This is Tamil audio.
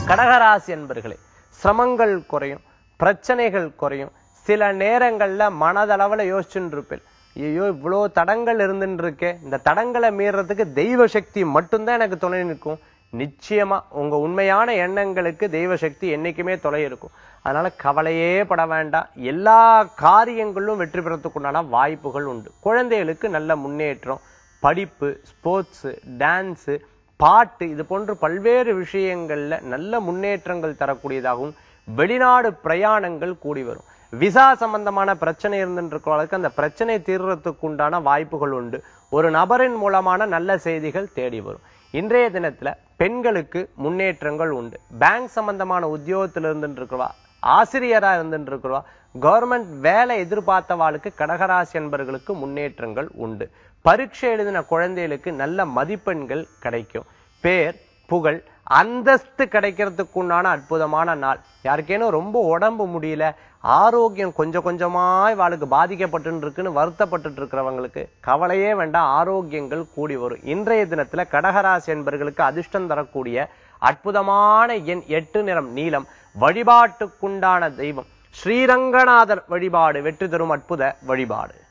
கடகராசி என்பர்களே சிரமங்கள் குறையும் பிரச்சனைகள் குறையும் சில நேரங்கள்ல மனதளவுல யோசிச்சுட்டு இருப்பேன் ஐயோ இவ்வளோ தடங்கள் இருந்துட்டு இருக்கே இந்த தடங்களை மீறதுக்கு தெய்வ சக்தி மட்டும்தான் எனக்கு துணை நிற்கும் நிச்சயமா உங்க உண்மையான எண்ணங்களுக்கு தெய்வ சக்தி என்னைக்குமே துணை இருக்கும் அதனால கவலையே பட வேண்டாம் எல்லா காரியங்களிலும் வெற்றி பெறத்துக்குண்டான வாய்ப்புகள் உண்டு குழந்தைகளுக்கு நல்ல முன்னேற்றம் படிப்பு ஸ்போர்ட்ஸ் டான்ஸு பாட்டு இது போன்று பல்வேறு விஷயங்கள்ல நல்ல முன்னேற்றங்கள் தரக்கூடியதாகவும் வெளிநாடு பிரயாணங்கள் கூடி வரும் விசா சம்பந்தமான பிரச்சனை இருந்துருக்கிறவங்களுக்கு அந்த பிரச்சனை தீர்றதுக்கு உண்டான வாய்ப்புகள் உண்டு ஒரு நபரின் மூலமான நல்ல செய்திகள் தேடி வரும் இன்றைய தினத்துல பெண்களுக்கு முன்னேற்றங்கள் உண்டு பேங்க் சம்பந்தமான உத்தியோகத்தில் இருந்துட்டு இருக்கிறவா ஆசிரியரா இருந்துட்டு இருக்கிறவா கவர்மெண்ட் வேலை எதிர்பார்த்தவாளுக்கு கடகராசி என்பவர்களுக்கு முன்னேற்றங்கள் உண்டு பரீட்சை எழுதின குழந்தைகளுக்கு நல்ல மதிப்பெண்கள் கிடைக்கும் பேர் புகழ் அந்தஸ்து கிடைக்கிறதுக்கு உண்டான அற்புதமான நாள் யாருக்கேனும் ரொம்ப உடம்பு முடியல ஆரோக்கியம் கொஞ்சம் கொஞ்சமாய் வாளுக்கு பாதிக்கப்பட்டு இருக்குன்னு வருத்தப்பட்டு இருக்கிறவங்களுக்கு கவலையே வேண்டாம் ஆரோக்கியங்கள் கூடி வரும் இன்றைய தினத்துல கடகராசி என்பவர்களுக்கு அதிர்ஷ்டம் தரக்கூடிய அற்புதமான எண் எட்டு நிறம் நீலம் வழிபாட்டுக்குண்டான தெய்வம் ஸ்ரீரங்கநாதர் வழிபாடு வெற்றி தரும் அற்புத வழிபாடு